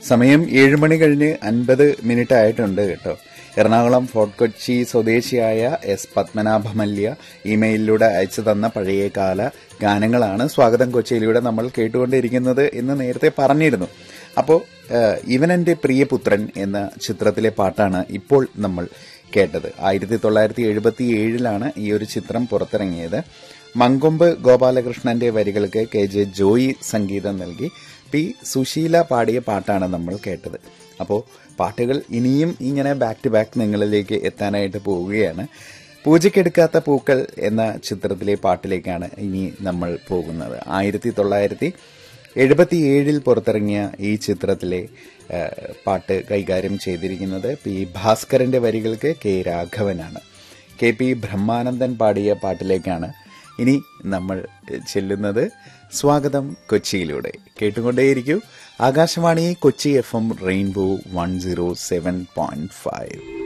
സമയം ഏഴ് മണി കഴിഞ്ഞ് അൻപത് മിനിറ്റ് ആയിട്ടുണ്ട് കേട്ടോ എറണാകുളം ഫോർട്ട് കൊച്ചി സ്വദേശിയായ എസ് പത്മനാഭമല്യ ഇമെയിലിലൂടെ അയച്ചു തന്ന പഴയകാല ഗാനങ്ങളാണ് സ്വാഗതം കൊച്ചിയിലൂടെ നമ്മൾ കേട്ടുകൊണ്ടിരിക്കുന്നത് എന്ന് നേരത്തെ പറഞ്ഞിരുന്നു അപ്പോൾ ഇവൻ എൻ്റെ പ്രിയപുത്രൻ എന്ന ചിത്രത്തിലെ പാട്ടാണ് ഇപ്പോൾ നമ്മൾ കേട്ടത് ആയിരത്തി തൊള്ളായിരത്തി എഴുപത്തി ഏഴിലാണ് ഈ ഒരു ചിത്രം പുറത്തിറങ്ങിയത് മങ്കൊമ്പ് ഗോപാലകൃഷ്ണന്റെ വരികൾക്ക് കെ ജെ ജോയി സംഗീതം നൽകി പി സുശീല പാടിയ പാട്ടാണ് നമ്മൾ കേട്ടത് അപ്പോൾ പാട്ടുകൾ ഇനിയും ഇങ്ങനെ ബാക്ക് ടു ബാക്ക് നിങ്ങളിലേക്ക് എത്താനായിട്ട് പോവുകയാണ് പൂജയ്ക്കെടുക്കാത്ത പൂക്കൾ എന്ന ചിത്രത്തിലെ പാട്ടിലേക്കാണ് ഇനി നമ്മൾ പോകുന്നത് ആയിരത്തി തൊള്ളായിരത്തി എഴുപത്തിയേഴിൽ പുറത്തിറങ്ങിയ ഈ ചിത്രത്തിലെ ആ, പാട്ട് കൈകാര്യം ചെയ്തിരിക്കുന്നത് പി ഭാസ്കരന്റെ വരികൾക്ക് കെ രാഘവനാണ് കെ പി ബ്രഹ്മാനന്ദൻ പാടിയ പാട്ടിലേക്കാണ് ഇനി നമ്മൾ ചെല്ലുന്നത് സ്വാഗതം കൊച്ചിയിലൂടെ കേട്ടുകൊണ്ടേയിരിക്കൂ Akashvani Kochi F M rainbow one zero seven point five